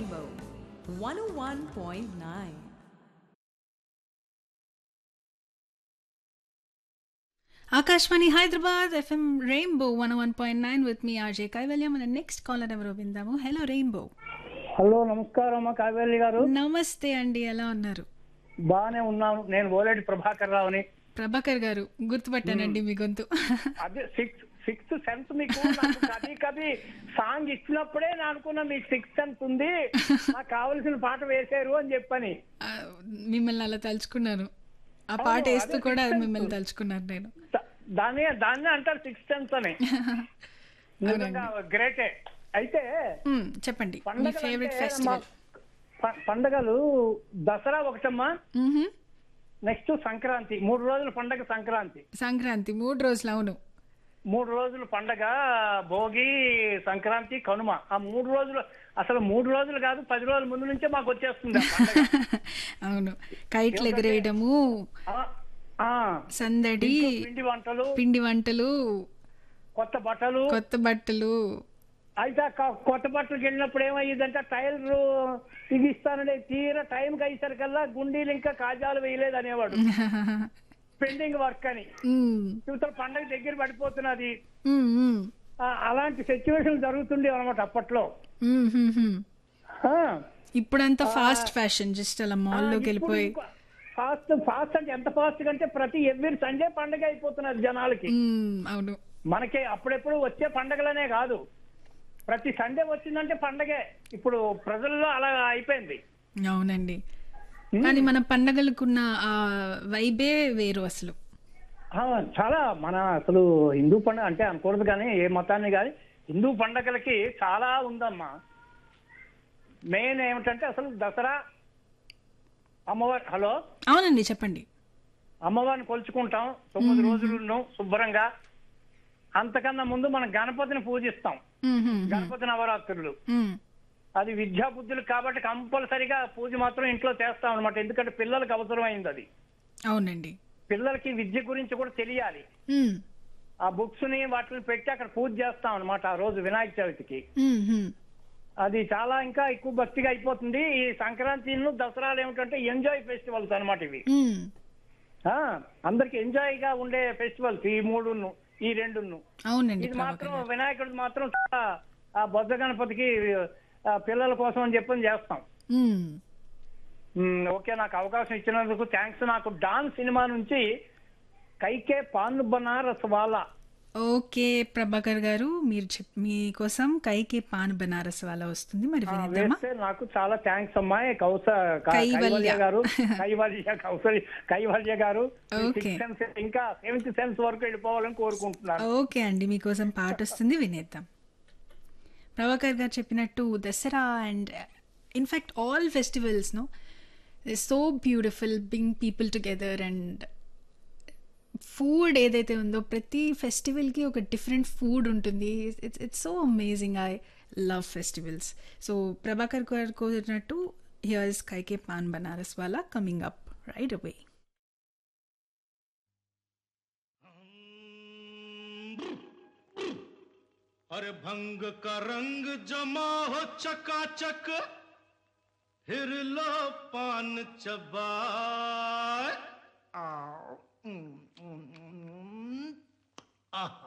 Rainbow 101.9. Akashvani Hyderabad FM rainbow one one point nine with me RJ Kaivalyam మన next caller ఎవరో విందాము hello rainbow hello నమస్కారం అమ్మ కావేరి గారు నమస్తే అండి ఎలా ఉన్నారు బాగానే ఉన్నాను నేను ఓలేటి ప్రభాకర్ రావుని ప్రభాకర్ గారు గుర్తుపట్టానండి మీ గొంతు అదే సిక్స్త్ సిక్స్త్ సెన్స్ మీకు నాకు కది కది సాంగ్ ఇచ్చినప్పుడే నేను అనుకున్నా మీకు సిక్స్త్ సెన్స్ ఉంది నాకు కావలసిన పాట వేశారు అని చెప్పని ఆ, మిమ్మల్ని అలా తలుచుకున్నాను ఆ పాట అవును, వేస్తూ అదే కూడా sixth మిమ్మల్ని sense. తలుచుకున్నాను నేను ద- దాన్ని దాన్ని అంటారు సిక్స్త్ సెన్స్ అని నిజంగా గ్రేటే అయితే మ్మ్, చెప్పండి మీ పండగలు ఫేవరెట్ అంటే ఫెస్టివల్ మా- ప- పండగలు దసరా ఒకటమ్మా నెక్స్ట్ సంక్రాంతి మూడు రోజుల పండగ సంక్రాంతి సంక్రాంతి మూడు రోజులు అవును మూడు రోజులు పండగ భోగి సంక్రాంతి కనుమ ఆ మూడు రోజులు అసలు మూడు రోజులు కాదు పది రోజుల ముందు నుంచే మాకు వచ్చేస్తుంది ఆ పండగ. అవును కైట్లు ఎగరేయడము ఆ, ఆ, సందడి ఇంట్లో పిండి వంటలు పిండి వంటలు కొత్త బట్టలు కొత్త బట్టలు అయితే ఆ క- కొత్త బట్టలకు వెళ్ళినప్పుడు ఏమయ్యిందంటే టైలర్ ఇది ఇస్తానని తీర టైంకి అయ్యేసరికల్లా గుండీలు ఇంకా కాజాలు వేయలేదు అనేవాడు పెండింగ్ వర్క్ అని మ్మ్. ఇవతల పండగ దగ్గర పడిపోతున్నది మ్మ్, మ్మ్. ఆ, అలాంటి సిచ్యువేషన్ జరుగుతుండేవి అనమాట అప్పట్లో మ్మ్, మ్మ్, మ్మ్. ఆ. ఇప్పుడంతా ఫాస్ట్ ఫ్యాషన్ జస్ట్ అలా మాల్లోకి వెళ్ళిపోయి ఫాస్ట్ ఫాస్ట్ అంటే ఎంత ఫాస్ట్ అంటే ప్రతి ఎవ్రీ సండే పండగ అయిపోతున్నది జనాలకి మ్మ్, అవును మనకి అప్పుడెప్పుడు వచ్చే పండగలనే కాదు ప్రతి సండే వచ్చిందంటే పండగే ఇప్పుడు ప్రజల్లో అలా అయిపోయింది అవునండి కానీ మన పండగలకున్న ఆ వైబే వేరు అసలు ఆ, చాలా మన అసలు హిందూ పండుగ అంటే అనకూడదు కానీ ఏ మతాన్ని కానీ హిందూ పండగలకి చాలా ఉందమ్మా మెయిన్ ఏమిటంటే అసలు దసరా అమ్మవారి హలో అవునండి చెప్పండి అమ్మవారిని కొలుచుకుంటాం తొమ్మిది రోజులు శుభ్రంగా అంతకన్నా ముందు మనం గణపతిని పూజిస్తాం మ్మ్, మ్మ్, గణపతి నవరాత్రులు మ్మ్. అది విద్యా బుద్ధులు కాబట్టి కంపల్సరిగా పూజ మాత్రం ఇంట్లో చేస్తాం అనమాట ఎందుకంటే పిల్లలకు అవసరమైంది అది అవునండి పిల్లలకి విద్య గురించి కూడా తెలియాలి మ్మ్, ఆ బుక్స్ ని వాటిని పెట్టి అక్కడ పూజ చేస్తాం అనమాట ఆ రోజు వినాయక చవితికి మ్మ్, మ్మ్. అది చాలా ఇంకా ఎక్కువ భక్తిగా అయిపోతుంది ఈ సంక్రాంతి దసరాలు ఏమిటంటే ఎంజాయ్ ఫెస్టివల్స్ అనమాట ఇవి మ్మ్. ఆ అందరికి ఎంజాయ్ గా ఉండే ఫెస్టివల్స్ ఈ మూడును ఈ రెండును అవునండి ఇది ప్రభాకర్ మాత్రం గారు. వినాయకుడు మాత్రం చాలా ఆ బొజ్జ గణపతికి ఆ, పిల్లల కోసం అని చెప్పని చేస్తాం మ్మ్. మ్, ఓకే నాకు అవకాశం ఇచ్చినందుకు థ్యాంక్స్ నాకు డాన్ సినిమా నుంచి కైకే పాన్ బనారస్ వాలా ఓకే ప్రభాకర్ గారు మీరు చెప్ మీకోసం కైకి పాన్ బనారస్ వాళ్ళ వస్తుంది మరి ఆ, వినిద్దామా వేస్తే నాకు చాలా థ్యాంక్స్ అమ్మాయి కౌస క- కైవల్య. కైవల్య గారు కైవల్య Kausalya Kaivalya garu okay. Sixth sense ఇంకా సెవెంత్ సెన్స్ వరకు వెళ్ళిపోవాలని కోరుకుంటున్నాను ఓకే అండి మీకోసం పాట వస్తుంది వినేద్దాం ప్రభాకర్ గారు చెప్పినట్టు Dasara and in fact all festivals no so beautiful bring people together and food ఏదైతే ఉందో ప్రతి ఫెస్టివల్కి ఒక డిఫరెంట్ ఫుడ్ ఉంటుంది it's it's so amazing I love festivals so Prabhakar garu కోరినట్టు హియర్ ఇస్ కైకే పాన్ బనారస్ వాలా కమింగ్ అప్ రైట్ అవే अरे भंग का रंग जमा हो चकाचक फिर लो पान चबाए आओ। उम, उम, उम, उम। आहा